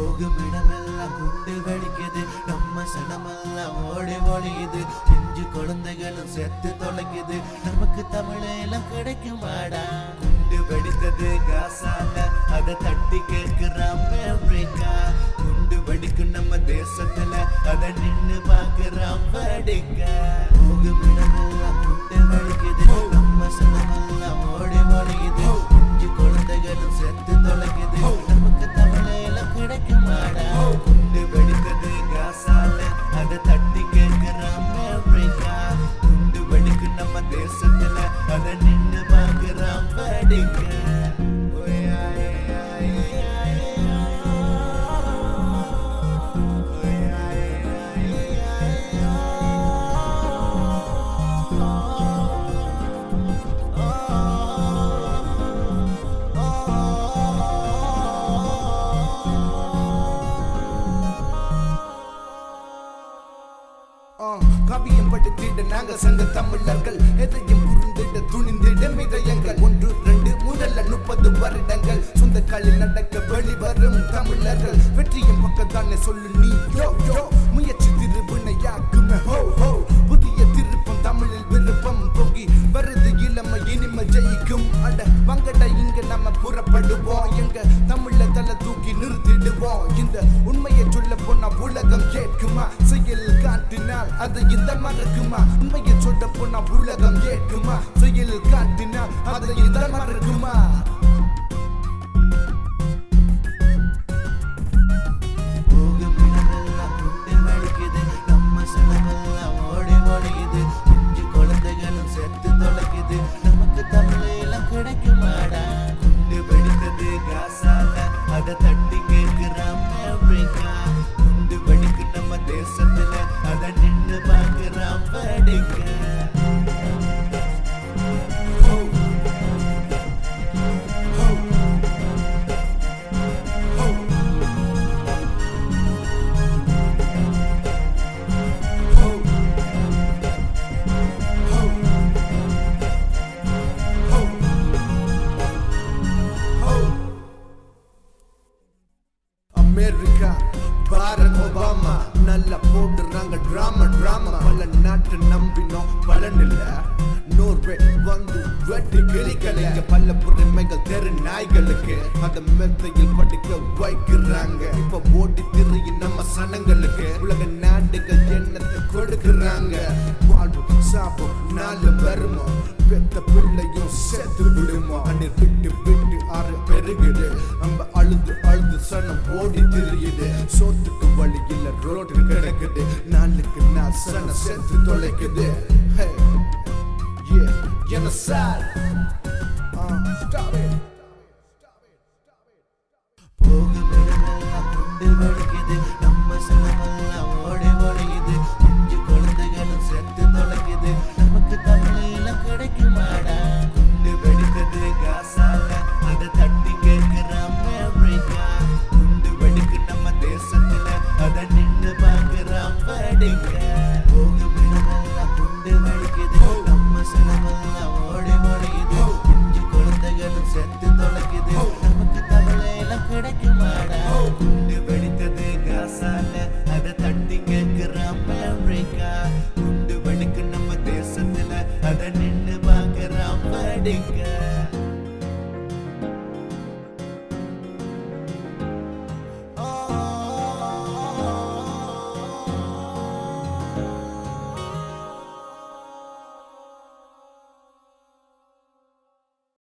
போகும் இடமெல்லாம் குண்டு வெடிக்குது நம்ம சனமெல்லாம் ஓடி ஒழியுது பிஞ்சு குழந்தைகளும் செத்து தொலைக்குது நமக்கு தமிழெல்லாம் கிடைக்குமாடா குண்டு வெடித்தது காசால அதை தட்டி கேட்கிறான் அமெரிக்கா குண்டு வெடிக்கும் நம்ம தேசத்துல அதை நின்னு பாக்குறான் வெடிக்க போகும் இடமெல்லாம் குண்டு வெடிக்குது நம்ம சனமெல்லாம் ஓடி ஒழியுது பிஞ்சு குழந்தைகளும் செத்து தொலைக்குது நமக்கு தமிழெல்லாம் கிடைக்குமாடா குண்டு வெடித்தது காசால அதை தட்டி கேட்கிறான் அமெரிக்கா குண்டு வெடிக்கும் நம்ம தேசத்துல அதை நின்னு பாக்குறான் வெடிக்க ஆ, காவியம் படுத்திட நாங்கள் சங்க தமிழர்கள் எதையும் புரிந்திட துணிந்திட மிதயங்கள் ஒன்று ரெண்டு முதல்ல முப்பது வருடங்கள் சொந்த காலில் நடக்க வெளிவரும் தமிழர்கள் வெற்றியின் பக்கம் தானே சொல்லு நீ யோ யோ முயற்சி திருவினையாக்குமே ஹோ ஹோ புதிய திருப்பம் தமிழில் விருப்பம் பொங்கி வருது இளமை இனிமை ஜெயிக்கும் அட வங்கட இங்க நம்ம புறப்படுவோம் எங்க தமிழ தலை தூக்கி நிறுத்திடுவோம் இந்த உண்மையை சொல்ல போனா உலகம் கேட்குமா செயல் காட்டினால் அது இந்த மறக்குமா உண்மையை சொல்ல போனா உலகம் கேட்குமா செயல் காட்டினால் அது இந்த மறக்குமா போகும் இடமெல்லாம் குண்டு வெடிக்குது நம்ம சனமெல்லாம் ஓடி ஒழியுது பிஞ்சு குழந்தைகளும் செத்து தொலைக்குது நமக்கு தமிழெல்லாம் கிடைக்குமாடா குண்டு வெடித்தது காசால அதை தட்டி கேட்கிறான் அமெரிக்கா குண்டு வெடிக்கு நம்ம தேசத்துல அதை நின்னு பார்க்கிறான் வெடிக்க ஹோ ஹோ ஹோ ஹோ ஹோ ஹோ ஹோ அமெரிக்கா பாரத் ஒபாமா நல்லா போடுறாங்க டிராமா டிராமா பல நாட்டு நம்பினோம் பலன் இல்ல நூறு வந்து வெட்டி கிளிக்கலைங்க பல புரிமைகள் தெரு நாய்களுக்கு அந்த மெத்தையில் படிக்க வைக்கிறாங்க இப்ப ஓடி திரியும் நம்ம சனங்களுக்கு உலக நாடுகள் எண்ணத்தை கொடுக்கறாங்க வாழ்வு சாபம் நாலு வருமோ பெத்த பிள்ளையும் சேர்த்து விடுமோ அண்ணி விட்டு விட்டு ஆறு பெருகுது நம்ம அழுது அழுது சனம் ஓடி திரியுது சோத்துக்கு வழி இல்ல ரோட்டு கிடக்குது நாளுக்கு நாள் சனம் சேர்த்து தொலைக்குது Hey, yeah, genocide. Uh, stop it. போகும் இடமெல்லாம் குண்டு வெடிக்குது நம்ம சனமெல்லாம் ஓடி ஒழியுது பிஞ்சு குழந்தைகளும் செத்து தொலைக்குது நமக்கு தமிழெல்லாம் கிடைக்குமாடா குண்டு வெடித்தது காசால அதை தட்டி கேட்கிறான் அமெரிக்கா குண்டு வெடிக்கு நம்ம தேசத்துல அதை நின்னு பார்க்கிறான் வெடிக்க போகும் இடமெல்லாம் குண்டு வெடிக்குது நம்ம சனமெல்லாம் ஓடி ஒழியுது பிஞ்சு குழந்தைகளும் செத்து தொலைக்குது நமக்கு தமிழெல்லாம் கிடைக்குமாடா குண்டு வெடித்தது காசால அதை தட்டி கேட்கிறான் அமெரிக்கா குண்டு வெடிக்கு நம்ம தேசத்துல அதை நின்னு பார்க்கிறான் வெடிக்க